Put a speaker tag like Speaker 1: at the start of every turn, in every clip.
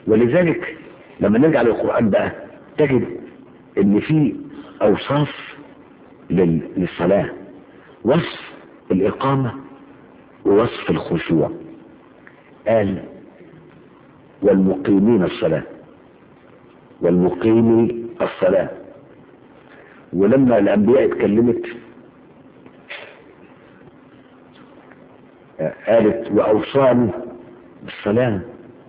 Speaker 1: ولذلك لما نرجع للقرآن بقى تجد ان في اوصاف لل- للصلاة وصف الاقامة ووصف الخشوع قال والمقيمين الصلاة والمقيمي الصلاة ولما الانبياء اتكلمت قالت واوصاني بالصلاة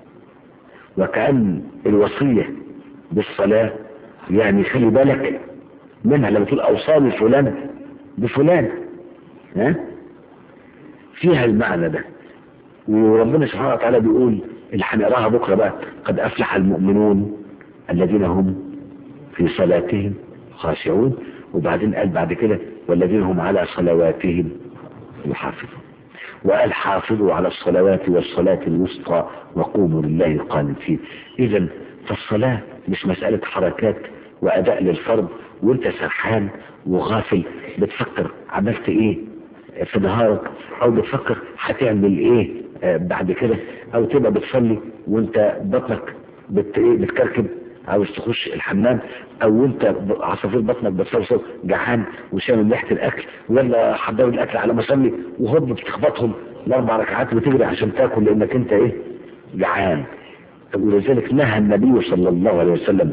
Speaker 1: وكأن الوصية بالصلاة يعني خلي بالك منها لما تقول اوصاني فلان بفلان ها فيها المعنى ده وربنا سبحانه وتعالى بيقول اللي هنقراها بكره بقى قد افلح المؤمنون الذين هم في صلاتهم خاشعون وبعدين قال بعد كده والذين هم على صلواتهم يحافظون وقال حافظوا على الصلوات والصلاة الوسطى وقوموا لله قانتين اذا فالصلاة مش مسألة حركات وأداء للفرض وانت سرحان وغافل بتفكر عملت ايه في نهارك او بتفكر هتعمل ايه آه، بعد كده او تبقى بتصلي وانت بطنك بت ايه بتكركب عاوز تخش الحمام او انت ب- عصافير بطنك بتصوصو جعان وشامم ريحه الاكل ولا حضر الاكل على ما اصلي وهوب بتخبطهم الاربع ركعات وتجري عشان تاكل لانك انت ايه جعان ولذلك نهى النبي صلى الله عليه وسلم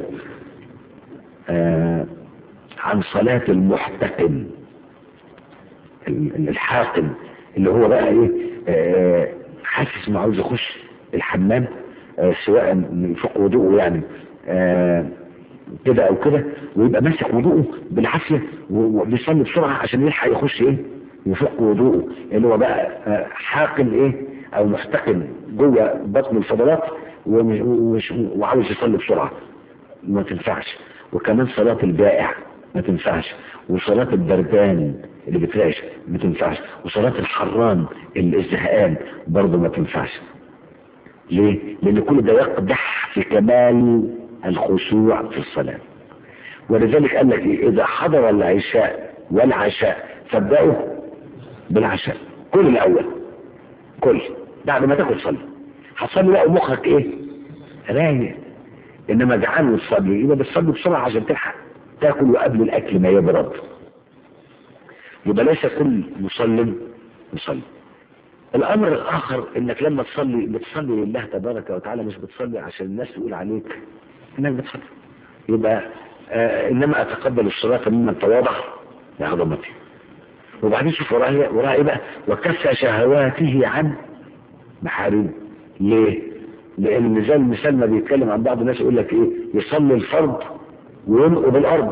Speaker 1: آه عن صلاة المحتقن ال- الحاقن اللي هو بقى ايه آه، حاسس انه عاوز يخش الحمام آه، سواء من فوق وضوءه يعني آه، كده او كده ويبقى ماسك وضوءه بالعافيه و- وبيصلي بسرعه عشان يلحق يخش ايه يفك وضوءه اللي هو بقى آه، حاقن ايه او محتقن جوه بطن الفضلات ومش- ومش- وعاوز يصلي بسرعه ما تنفعش وكمان صلاة الجائع ما تنفعش وصلاة البردان اللي بترعش ما تنفعش وصلاة الحران اللي الزهقان برضه ما تنفعش ليه؟ لأن كل ده يقدح في كمال الخشوع في الصلاة ولذلك قال لك إيه؟ إذا حضر العشاء والعشاء فابدأوا بالعشاء كل الأول كل بعد ما تاكل صلي هتصلي بقى ومخك إيه؟ رايق انما جعان وتصلي يبقى بتصلي بسرعه عشان تلحق تاكل وقبل الاكل ما يبرد يبقى ليس كل مصل مصلي الامر الاخر انك لما تصلي بتصلي لله تبارك وتعالى مش بتصلي عشان الناس تقول عليك انك بتصلي يبقى آه انما اتقبل الصلاه ممن تواضع لعظمته وبعدين شوف وراها إيه- وراها ايه بقى وكف شهواته عن محارمه ليه لان زي المثال ما بيتكلم عن بعض الناس يقول لك ايه يصلي الفرض وينقض الارض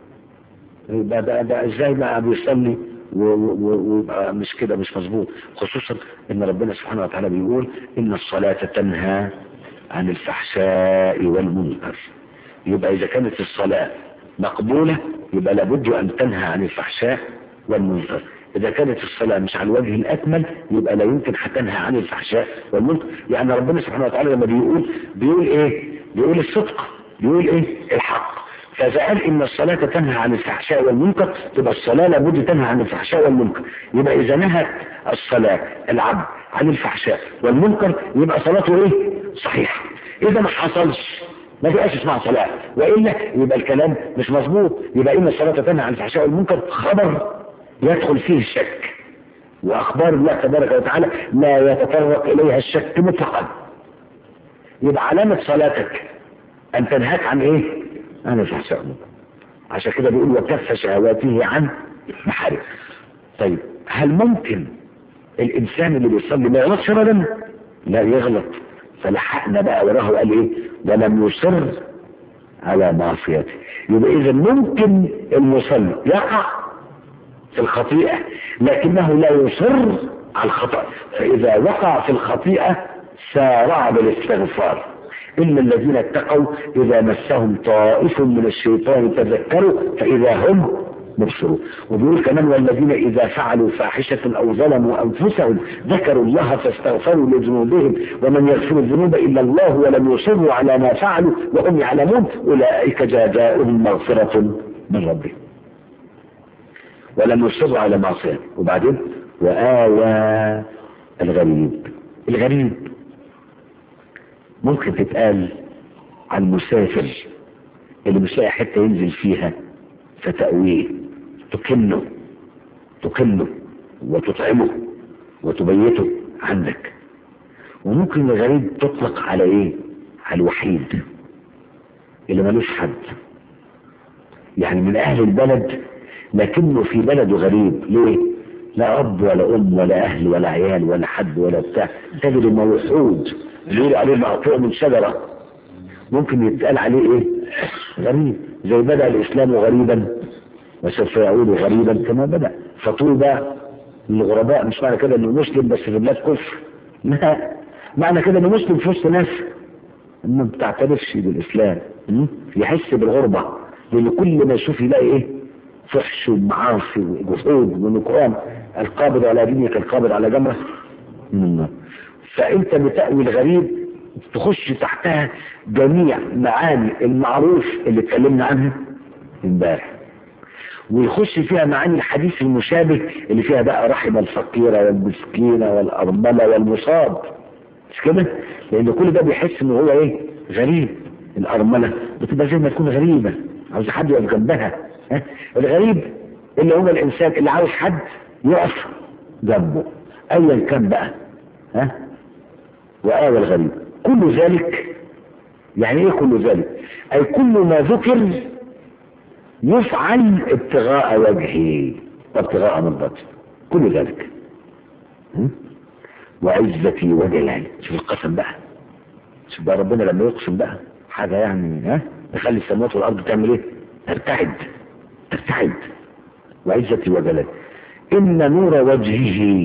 Speaker 1: يبقى ده, ده ازاي بقى بيصلي و- و- ويبقى مش كده مش مظبوط خصوصا ان ربنا سبحانه وتعالى بيقول ان الصلاة تنهى عن الفحشاء والمنكر يبقى اذا كانت الصلاة مقبولة يبقى لابد ان تنهى عن الفحشاء والمنكر اذا كانت الصلاة مش على الوجه الاكمل يبقى لا يمكن هتنهى عن الفحشاء والمنكر يعني ربنا سبحانه وتعالى لما بيقول بيقول ايه بيقول الصدق بيقول ايه الحق فإذا قال إن الصلاة تنهى عن الفحشاء والمنكر تبقى الصلاة لابد تنهى عن الفحشاء والمنكر يبقى إذا نهى الصلاة العبد عن الفحشاء والمنكر يبقى صلاته إيه؟ صحيحة إذا ما حصلش ما فيهاش اسمها صلاة وإلا يبقى الكلام مش مظبوط يبقى إن الصلاة تنهى عن الفحشاء والمنكر خبر يدخل فيه الشك وأخبار الله تبارك وتعالى لا يتطرق إليها الشك مطلقا يبقى علامة صلاتك أن تنهاك عن إيه؟ عن الفحشاء والمنكر عشان كده بيقول وكف شهواته عن محارم طيب هل ممكن الإنسان اللي بيصلي ما يغلطش أبدا؟ لا يغلط فلحقنا بقى وراه وقال إيه؟ ولم يصر على معصيته يبقى إذا ممكن المصلي يقع في الخطيئة لكنه لا يصر على الخطأ فإذا وقع في الخطيئة سارع بالاستغفار إن الذين اتقوا إذا مسهم طائف من الشيطان تذكروا فإذا هم مبصرون وبيقول كمان والذين إذا فعلوا فاحشة أو ظلموا أنفسهم ذكروا الله فاستغفروا لذنوبهم ومن يغفر الذنوب إلا الله ولم يصروا على ما فعلوا وهم يعلمون أولئك جزاؤهم مغفرة من ربهم ولم يصروا على معصية وبعدين وآوى الغريب الغريب ممكن تتقال على المسافر اللي مش لاقي حته ينزل فيها فتأويه تكنه تكنه وتطعمه وتبيته عندك وممكن الغريب تطلق على ايه على الوحيد اللي ملوش حد يعني من اهل البلد لكنه في بلده غريب ليه لا اب ولا ام ولا اهل ولا عيال ولا حد ولا بتاع تجد موحود يقول عليه مقطوع من شجره ممكن يتقال عليه ايه غريب زي بدا الاسلام غريبا وسوف يعود غريبا كما بدا فطوبى للغرباء مش معنى كده انه مسلم بس في بلاد كفر لا معنى كده انه مسلم في وسط ناس ما بتعترفش بالاسلام م? يحس بالغربه لان كل ما يشوف يلاقي ايه فحش ومعاصي وجحود ونكران القابض على دينك القابض على جمره من النار فانت بتأوي الغريب تخش تحتها جميع معاني المعروف اللي اتكلمنا عنها امبارح ويخش فيها معاني الحديث المشابه اللي فيها بقى رحم الفقيرة والمسكينة والأرملة والمصاب مش كده؟ لأن كل ده بيحس إن هو إيه؟ غريب الأرملة بتبقى زي ما تكون غريبة عاوز حد يقف جنبها ها؟ الغريب اللي هو الإنسان اللي عاوز حد يقف جنبه أيا كان بقى ها؟ وآوى الغريب كل ذلك يعني إيه كل ذلك؟ أي كل ما ذكر يفعل ابتغاء وجهه وابتغاء مرضاته كل ذلك م? وعزتي وجلالي شوف القسم بقى شوف بقى ربنا لما يقسم بقى حاجة يعني ها تخلي السماوات والأرض تعمل ايه ترتعد ترتعد وعزتي وجلالي إن نور وجهه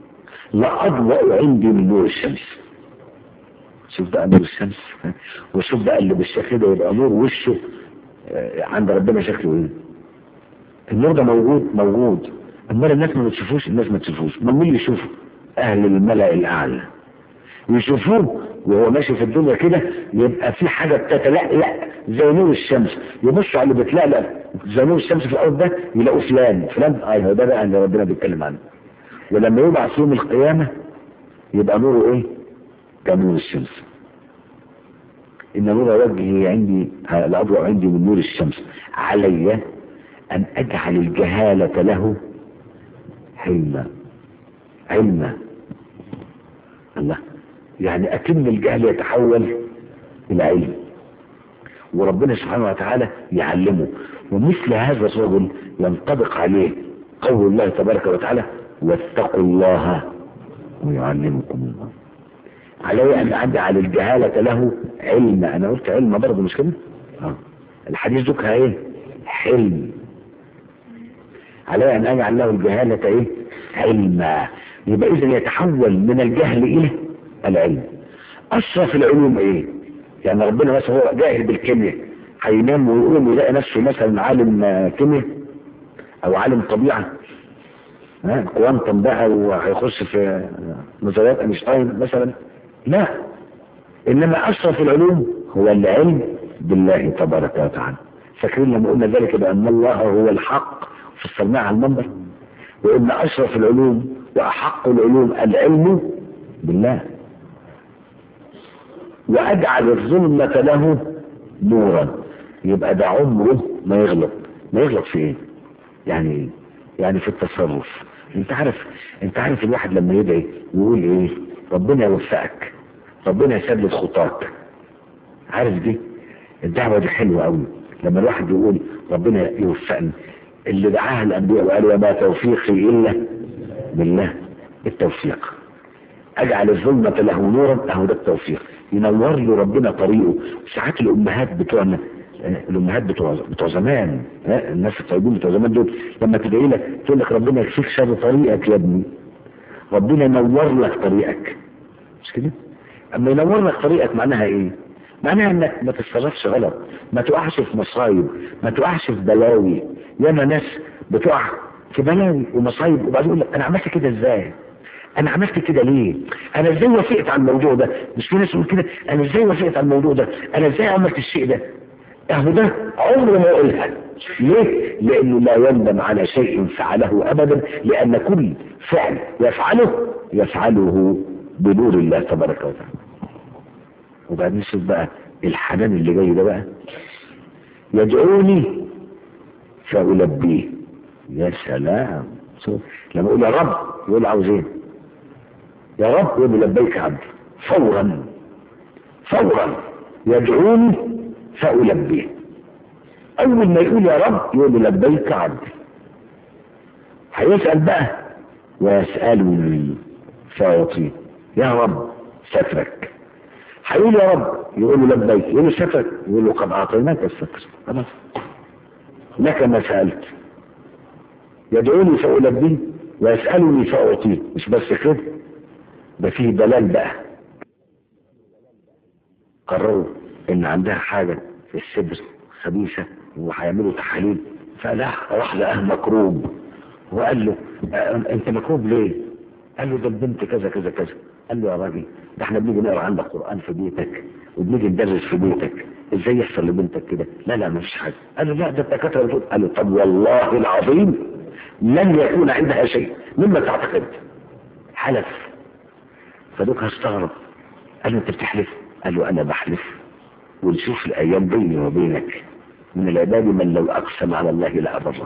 Speaker 1: لأضوأ عندي من نور الشمس شوف بقى نور الشمس ها؟ وشوف بقى اللي بالشكل ده يبقى نور وشه عند ربنا شكله ايه النور ده موجود موجود امال الناس ما بتشوفوش الناس ما تشوفوش من مين يشوفه اهل الملأ الاعلى يشوفوه وهو ماشي في الدنيا كده يبقى في حاجة بتتلألأ زي نور الشمس يبصوا على اللي بتلألأ زي نور الشمس في الارض ده يلاقوا فلان فلان ايوه ده بقى اللي ربنا بيتكلم عنه ولما يبعث يوم القيامة يبقى نوره ايه كنور الشمس إن نور وجهي عندي الأضوء عندي من نور الشمس علي أن أجعل الجهالة له حلما علما الله يعني أتم الجهل يتحول إلى علم وربنا سبحانه وتعالى يعلمه ومثل هذا الرجل ينطبق عليه قول الله تبارك وتعالى واتقوا الله ويعلمكم الله علي ان اجعل الجهالة له علم انا قلت علم برضه مش كده آه. الحديث ذكر ايه حلم علي ان اجعل له الجهالة ايه علما يبقى اذا يتحول من الجهل الى العلم اشرف العلوم ايه يعني ربنا مثلا هو جاهل بالكيمياء هينام ويقوم يلاقي نفسه مثلا عالم كيمياء او عالم طبيعه ها كوانتم بقى وهيخش في نظريات اينشتاين مثلا لا انما اشرف العلوم هو العلم بالله تبارك وتعالى فاكرين لما قلنا ذلك بان الله هو الحق فسرناه على المنبر وان اشرف العلوم واحق العلوم العلم بالله واجعل الظلمة له نورا يبقى ده عمره ما يغلط ما يغلط في ايه يعني ايه يعني في التصرف انت عارف انت عارف الواحد لما يدعي يقول ايه ربنا يوفقك ربنا يسدد خطاك عارف دي الدعوة دي حلوة قوي لما الواحد يقول ربنا يوفقني اللي دعاها الانبياء وقالوا وما توفيقي الا بالله التوفيق اجعل الظلمة له نورا اهو ده التوفيق ينور له ربنا طريقه ساعات الامهات بتوعنا الامهات بتوع بتوع زمان الناس الطيبين بتوع زمان دول لما تدعي لك تقول لك ربنا يكفيك شر طريقك يا ابني ربنا ينور لك طريقك مش كده اما ينور لك طريقك معناها ايه معناها انك ما تتصرفش غلط ما تقعش في مصايب ما تقعش في بلاوي ياما ناس بتقع في بلاوي ومصايب وبعدين يقول لك انا عملت كده ازاي انا عملت كده ليه انا ازاي وافقت على الموضوع ده مش في ناس يقول كده انا ازاي وافقت على الموضوع ده انا ازاي عملت الشيء ده اهو ده عمره ما يقولها ليه لانه لا يندم على شيء فعله ابدا لان كل فعل يفعله يفعله بنور الله تبارك وتعالى وبعدين شوف بقى الحنان اللي جاي ده بقى يدعوني فألبيه يا سلام شوف لما يقول يا رب يقول عاوز ايه يا رب يقول لبيك عبد فورا فورا يدعوني فألبيه أول ما يقول يا رب يقول لبيك عبد هيسأل بقى ويسألني فأعطيه يا رب سترك هيقول يا رب يقول له لبيك يقول له سترك يقول له قد أعطيناك الستر خلاص لك ما سألت يدعوني فألبيه ويسألني فأعطيه مش بس كده ده فيه دلال بقى قرروا ان عندها حاجة في السبر خبيثة وهيعملوا تحاليل فلا راح لقاه مكروب وقال له اه انت مكروب ليه قال له ده البنت كذا كذا كذا قال له يا راجل ده احنا بنيجي نقرا عندك قرآن في بيتك وبنيجي ندرس في بيتك ازاي يحصل لبنتك كده لا لا مفيش حاجة قال له لا ده الدكاتره بتقول قال له طب والله العظيم لن يكون عندها شيء مما تعتقد حلف فدوك هستغرب قال له انت بتحلف قال له انا بحلف ونشوف الايام بيني وبينك من العباد من لو اقسم على الله لابره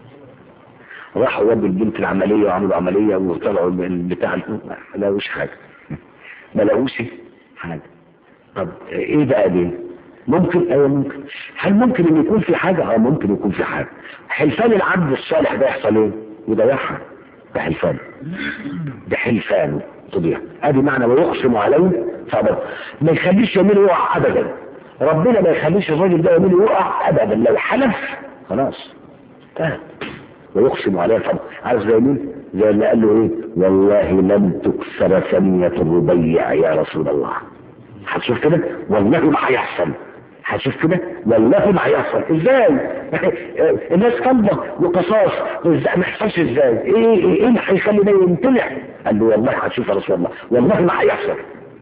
Speaker 1: راحوا ودوا البنت العمليه وعملوا عمليه وطلعوا بتاع ما لقوش حاجه ما لقوش حاجه طب ايه بقى دي ممكن ايوه ممكن هل ممكن ان يكون في حاجه اه ممكن يكون في حاجه حلفان العبد الصالح ده يحصل ايه يضيعها ده حلفان ده حلفان تضيع ادي معنى ويقسم عليه فابدا ما يخليش يمينه يقع ابدا ربنا ما يخليش الراجل ده يمينه يقع ابدا لو حلف خلاص انتهى ويقسم عليه فابدا عارف زي مين زي اللي قال له ايه والله لن تكسر ثانية الربيع يا رسول الله هتشوف كده والله ما هيحصل هتشوف كده والله ما هيحصل ازاي الناس قلبة وقصاص ازاي ما يحصلش ازاي ايه ايه ايه اللي هيخلي ده يمتنع قال له والله هتشوف يا رسول الله والله ما هيحصل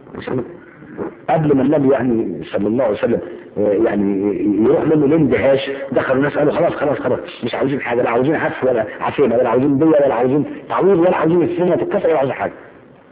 Speaker 1: قبل ما النبي يعني صلى الله عليه وسلم يعني يروح منه الاندهاش دخلوا الناس قالوا خلاص خلاص خلاص مش عاوزين حاجه لا عاوزين عفو ولا عفينه ولا عاوزين ديه ولا عاوزين تعويض ولا عاوزين السنه تتكسر ولا عاوزين حاجه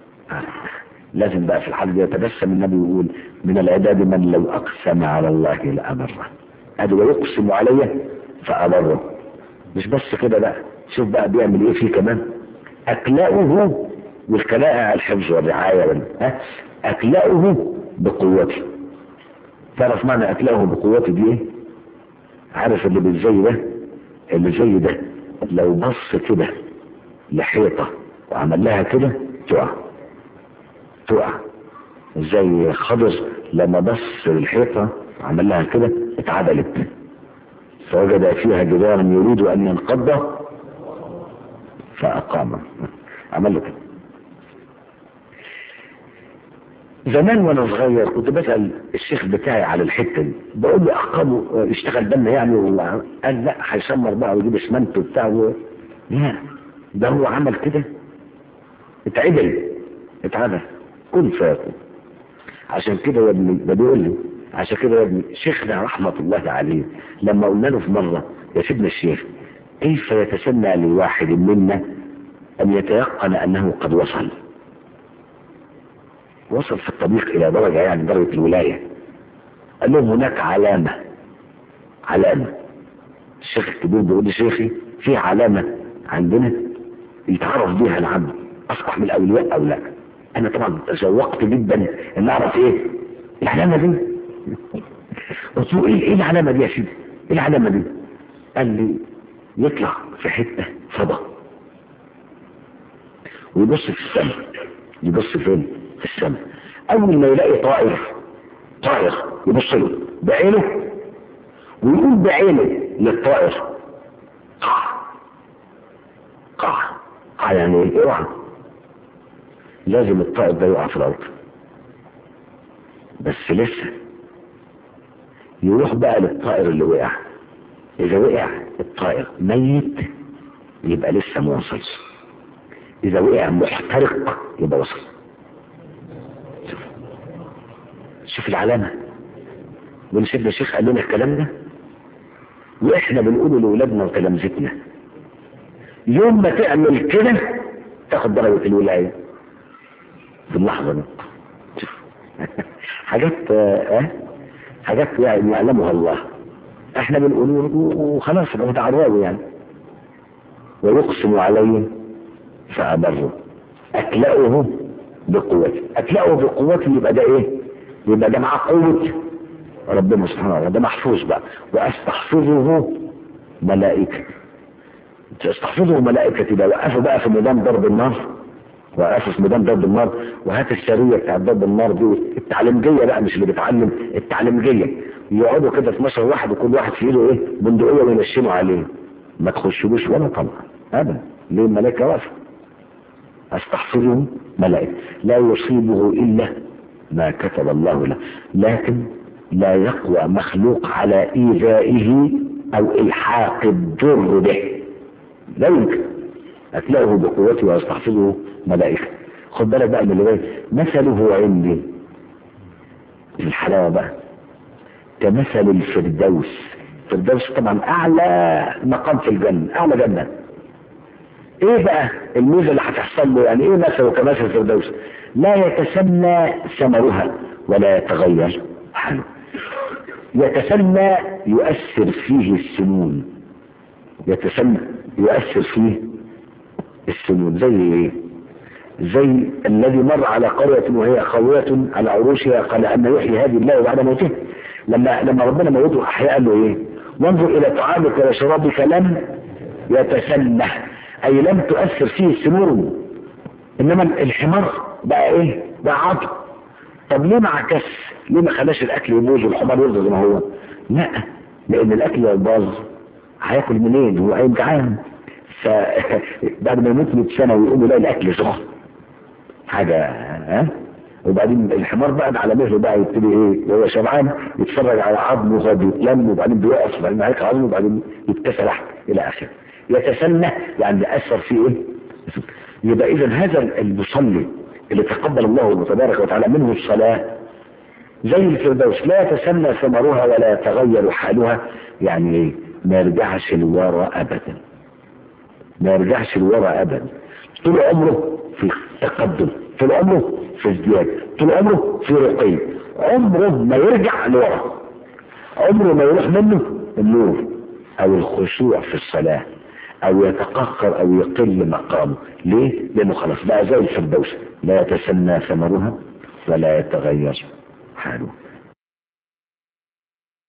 Speaker 1: لازم بقى في الحال دي يتبسم النبي ويقول من العباد من لو اقسم على الله لابره ادي ويقسم علي فابره مش بس كده بقى شوف بقى بيعمل ايه فيه كمان اكلأه والكلاء الحفظ والرعايه ها اكلأه بقوته تعرف معنى اكلأه بقوته دي ايه عارف اللي بالزي ده اللي زي ده لو بص كده لحيطه وعمل لها كده تقع تقع زي خضر لما بص للحيطة عمل لها كده اتعدلت فوجد فيها جدارا يريد ان ينقض فاقام عمل له كده زمان وانا صغير كنت بسأل الشيخ بتاعي على الحتة دي بقول له اقامه يشتغل بنا يعني قال لا هيسمر بقى ويجيب اسمنت وبتاع لا ده هو عمل كده اتعدل اتعدل كن فيكون عشان كده يا ابني ده بيقول لي عشان كده يا ابني شيخنا رحمة الله عليه لما قلنا له في مرة يا سيدنا الشيخ كيف يتسنى لواحد منا أن يتيقن أنه قد وصل وصل في الطريق إلى درجة يعني درجة الولاية قال لهم هناك علامة علامة الشيخ الكبير بيقول لي شيخي في علامة عندنا يتعرف بها العبد أصبح من الأولياء أو لا انا طبعا تشوقت جدا ان اعرف ايه العلامه دي قلت له ايه ايه العلامه دي يا سيدي ايه العلامه دي قال لي يطلع في حته فضا ويبص في السماء يبص فين في السماء اول ما يلاقي طائر طائر يبص له بعينه ويقول بعينه للطائر قع قع قع يعني ايه اوعى لازم الطائر ده يقع في الارض بس لسه يروح بقى للطائر اللي وقع اذا وقع الطائر ميت يبقى لسه ما وصلش اذا وقع محترق يبقى وصل شوف, شوف العلامه من سيدنا الشيخ قال لنا الكلام ده واحنا بنقوله لاولادنا وتلامذتنا يوم ما تعمل كده تاخد درجه الولايه في اللحظة دي حاجات اه حاجات يعني يعلمها الله احنا بنقول وخلاص يبقى متعرضوا يعني ويقسم عليه فأبره أكلأه بقوته أكلأه بقوته يبقى ده إيه يبقى ده معاه قوة ربنا سبحانه وتعالى ده محفوظ بقى وأستحفظه ملائكة تستحفظه ملائكة ده وقفوا بقى في ميدان ضرب النار وقفوا في ميدان ضرب النار وهات السرية بتاع ضرب النار دي التعليمجية بقى مش اللي بيتعلم التعليمجية يقعدوا كده 12 واحد وكل واحد في ايده ايه بندقية وينشنوا عليه ما تخشلوش ولا طبعا ابدا ليه الملائكة واقفة استحفظهم ملائكة لا يصيبه الا ما كتب الله له لكن لا يقوى مخلوق على ايذائه او الحاق الضر به لا يمكن هتلاقه بقوته ويستحفظه ملائكة خد بالك بقى من اللي جاي مثله عندي الحلاوة بقى كمثل الفردوس الفردوس طبعا اعلى مقام في الجنة اعلى جنة ايه بقى الميزة اللي هتحصل له يعني ايه مثله كمثل الفردوس لا يتسنى ثمرها ولا يتغير حاله يتسنى يؤثر فيه السنون يتسنى يؤثر فيه السنون زي ايه زي الذي مر على قرية وهي خاوية على عروشها قال أن يحيي هذه الله بعد موته لما لما ربنا موته أحياء قال له إيه وانظر إلى طعامك وشرابك لم يتسنى أي لم تؤثر فيه السنون إنما الحمار بقى إيه بقى عضو طب ليه ما عكس ليه ما خلاش الأكل يبوظ والحمار يفضل زي ما هو لا لأن الأكل لو باظ هياكل منين هو قايم جعان فبعد ما يموت 100 سنه ويقوموا يلاقي الاكل سخن حاجه ها وبعدين الحمار بقى على مهله بقى يبتدي ايه وهو شبعان يتفرج على عظمه وهو بيتلم وبعدين بيقف وبعدين هيك عظمه وبعدين يتكسر لحم الى اخره يتسنى يعني اثر فيه ايه يبقى اذا هذا المصلي اللي تقبل الله تبارك وتعالى منه الصلاه زي الفردوس لا يتسنى ثمرها ولا يتغير حالها يعني ايه ما يرجعش لورا ابدا ما يرجعش لورا ابدا طول عمره في تقدم طول عمره في ازدياد طول عمره في رقي عمره ما يرجع لورا عمره ما يروح منه النور او الخشوع في الصلاة او يتقهقر او يقل مقامه ليه لانه خلاص بقى زي الفردوس لا يتسنى ثمرها ولا يتغير حاله